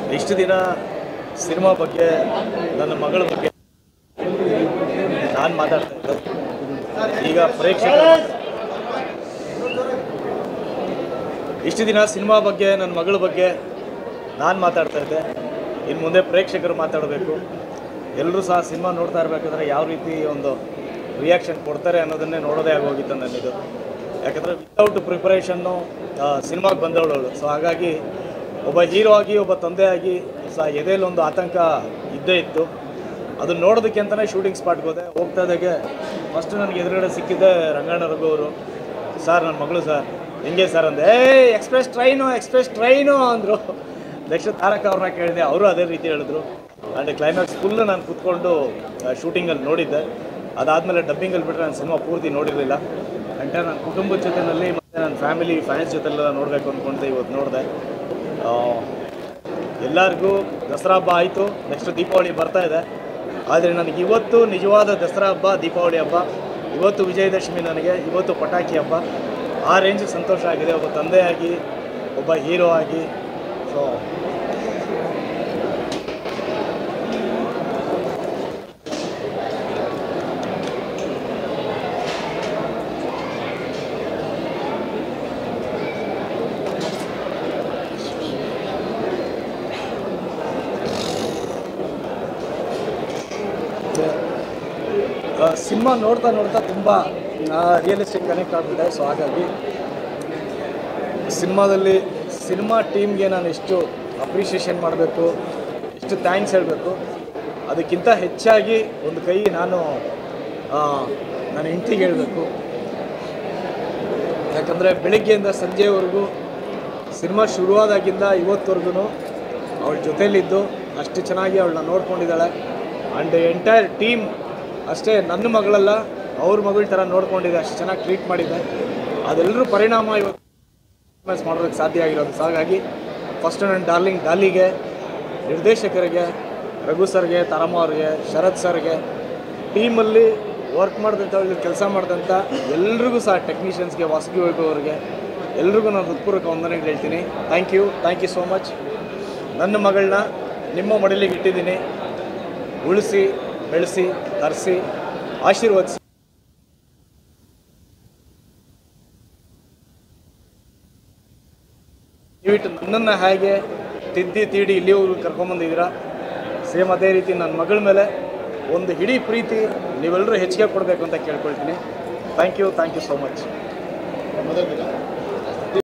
ಇಷ್ಟು ದಿನ ಸಿನಿಮಾ ಬಗ್ಗೆ ನನ್ನ ಮಗಳ ಬಗ್ಗೆ ನಾನು ಮಾತಾಡ್ತಾ ಇದ್ದೆ ಈಗ ಪ್ರೇಕ್ಷಕರು ಇಷ್ಟು ದಿನ ಸಿನಿಮಾ ಬಗ್ಗೆ ನನ್ನ ಮಗಳ ಬಗ್ಗೆ ನಾನು ಮಾತಾಡ್ತಾ ಇದ್ದೆ ಇನ್ನು ಮುಂದೆ ಪ್ರೇಕ್ಷಕರು ಮಾತಾಡಬೇಕು ಎಲ್ಲರೂ ಸಹ ಸಿನಿಮಾ ನೋಡ್ತಾ ಇರಬೇಕಾದ್ರೆ ಯಾವ ರೀತಿ ಒಂದು ರಿಯಾಕ್ಷನ್ ಕೊಡ್ತಾರೆ ಅನ್ನೋದನ್ನೇ ನೋಡೋದೇ ಆಗೋಗಿತ್ತು ನನ್ನಿದು ಯಾಕಂದರೆ ವಿತೌಟ್ ಪ್ರಿಪರೇಷನ್ನು ಸಿನಿಮಾಗೆ ಬಂದವಳು ಸೊ ಹಾಗಾಗಿ ಒಬ್ಬ ಹೀರೋ ಆಗಿ ಒಬ್ಬ ತಂದೆ ಆಗಿ ಸಹ ಎದೆಯಲ್ಲಿ ಒಂದು ಆತಂಕ ಇದ್ದೇ ಇತ್ತು ಅದನ್ನ ನೋಡೋದಕ್ಕೆ ಅಂತಲೇ ಶೂಟಿಂಗ್ ಸ್ಪಾಟ್ಗೆ ಹೋದೆ ಹೋಗ್ತಾ ಇದ್ದಾಗೆ ಫಸ್ಟ್ ನನಗೆ ಎದುರುಗಡೆ ಸಿಕ್ಕಿದ್ದೆ ರಂಗಣ್ಣ ರಘು ಅವರು ಸರ್ ನನ್ನ ಮಗಳು ಸರ್ ಹೆಂಗೆ ಸರ್ ಅಂದೆ ಏ ಎಕ್ಸ್ಪ್ರೆಸ್ ಟ್ರೈನು ಎಕ್ಸ್ಪ್ರೆಸ್ ಟ್ರೈನು ಅಂದರು ನೆಕ್ಸ್ಟ್ ತಾರಕ ಅವ್ರನ್ನ ಕೇಳಿದೆ ಅವರು ಅದೇ ರೀತಿ ಹೇಳಿದ್ರು ಆ್ಯಂಡ್ ಕ್ಲೈಮ್ಯಾಕ್ಸ್ ಫುಲ್ ನಾನು ಕೂತ್ಕೊಂಡು ಶೂಟಿಂಗಲ್ಲಿ ನೋಡಿದ್ದೆ ಅದಾದಮೇಲೆ ಡಬ್ಬಿಂಗಲ್ಲಿ ಬಿಟ್ಟರೆ ನಾನು ಸಿನಿಮಾ ಪೂರ್ತಿ ನೋಡಿರಲಿಲ್ಲ ಅಂತ ನನ್ನ ಕುಟುಂಬದ ಜೊತೆಯಲ್ಲಿ ಮತ್ತು ನನ್ನ ಫ್ಯಾಮಿಲಿ ಫ್ಯಾನ್ಸ್ ಜೊತೆಲ್ಲ ನೋಡಬೇಕು ಅಂದ್ಕೊಂಡೆ ಇವತ್ತು ನೋಡಿದೆ ಎಲ್ಲರಿಗೂ ದಸರಾ ಹಬ್ಬ ಆಯಿತು ನೆಕ್ಸ್ಟ್ ದೀಪಾವಳಿ ಬರ್ತಾ ಇದೆ ಆದರೆ ನನಗೆ ಇವತ್ತು ನಿಜವಾದ ದಸರಾ ಹಬ್ಬ ದೀಪಾವಳಿ ಹಬ್ಬ ಇವತ್ತು ವಿಜಯದಶಮಿ ನನಗೆ ಇವತ್ತು ಪಟಾಕಿ ಹಬ್ಬ ಆ ರೇಂಜ್ ಸಂತೋಷ ಆಗಿದೆ ಒಬ್ಬ ತಂದೆಯಾಗಿ ಒಬ್ಬ ಹೀರೋ ಆಗಿ ಸೊ ಸಿನಿಮಾ ನೋಡ್ತಾ ನೋಡ್ತಾ ತುಂಬ ರಿಯಲಿಸ್ಟಿಕ್ ಕನೆಕ್ಟ್ ಆಗಿಬಿಟ್ಟೆ ಸೊ ಹಾಗಾಗಿ ಸಿನಿಮಾದಲ್ಲಿ ಸಿನಿಮಾ ಟೀಮ್ಗೆ ನಾನು ಎಷ್ಟು ಅಪ್ರಿಷಿಯೇಷನ್ ಮಾಡಬೇಕು ಎಷ್ಟು ಥ್ಯಾಂಕ್ಸ್ ಹೇಳಬೇಕು ಅದಕ್ಕಿಂತ ಹೆಚ್ಚಾಗಿ ಒಂದು ಕೈ ನಾನು ಆ, ನನ್ನ ಹೆಂಡ್ತಿಗೆ ಹೇಳಬೇಕು ಯಾಕಂದರೆ ಬೆಳಿಗ್ಗೆಯಿಂದ ಸಂಜೆವರೆಗೂ ಸಿನಿಮಾ ಶುರುವಾದಾಗಿಂದ ಇವತ್ತವರೆಗೂ ಅವಳ ಜೊತೇಲಿದ್ದು ಅಷ್ಟು ಚೆನ್ನಾಗಿ ಅವಳನ್ನ ನೋಡ್ಕೊಂಡಿದ್ದಾಳೆ ಆ್ಯಂಡ್ ಎಂಟೈರ್ ಟೀಮ್ ಅಷ್ಟೇ ನನ್ನ ಮಗಳಲ್ಲ ಅವ್ರ ಮಗಳ ಥರ ನೋಡ್ಕೊಂಡಿದೆ ಅಷ್ಟು ಚೆನ್ನಾಗಿ ಟ್ರೀಟ್ ಮಾಡಿದೆ ಅದೆಲ್ಲರೂ ಪರಿಣಾಮ ಇವತ್ತು ಪರ್ಫಾರ್ಮೆನ್ಸ್ ಮಾಡೋದಕ್ಕೆ ಸಾಧ್ಯ ಆಗಿರೋದು ಸೊ ಹಾಗಾಗಿ ಫಸ್ಟ್ ನನ್ನ ಡಾರ್ಲಿಂಗ್ ಡಾಲಿಗೆ ನಿರ್ದೇಶಕರಿಗೆ ರಘು ಸರ್ಗೆ ತಾರಮ್ಮ ಅವ್ರಿಗೆ ಶರತ್ ಸರ್ಗೆ ಟೀಮಲ್ಲಿ ವರ್ಕ್ ಮಾಡಿದಂಥ ಕೆಲಸ ಮಾಡಿದಂಥ ಎಲ್ರಿಗೂ ಸಹ ಟೆಕ್ನಿಷಿಯನ್ಸ್ಗೆ ವಾಸುಗಿ ವೈಭವ್ ಅವ್ರಿಗೆ ಎಲ್ರಿಗೂ ನಾನು ಹೃತ್ಪೂರ್ವಕ ವಂದನೆಗಳು ಹೇಳ್ತೀನಿ thank you thank you so much ನನ್ನ ಮಗಳನ್ನ ನಿಮ್ಮ ಮಡಲಿಗೆ ಇಟ್ಟಿದ್ದೀನಿ ಉಳಿಸಿ ಬೆಳೆಸಿ ತರಿಸಿ ಆಶೀರ್ವದಿಸಿ ದಯವಿಟ್ಟು ನನ್ನನ್ನು ಹೇಗೆ ತಿದ್ದಿ ತೀಡಿ ಇಲ್ಲಿವರೆಗೂ ಕರ್ಕೊಂಬಂದಿದ್ದೀರಾ ಸೇಮ್ ಅದೇ ರೀತಿ ನನ್ನ ಮಗಳ ಮೇಲೆ ಒಂದು ಇಡೀ ಪ್ರೀತಿ ನೀವೆಲ್ಲರೂ ಹೆಚ್ಚಿಗೆ ಕೊಡಬೇಕು ಅಂತ ಕೇಳ್ಕೊಳ್ತೀನಿ thank you thank you so much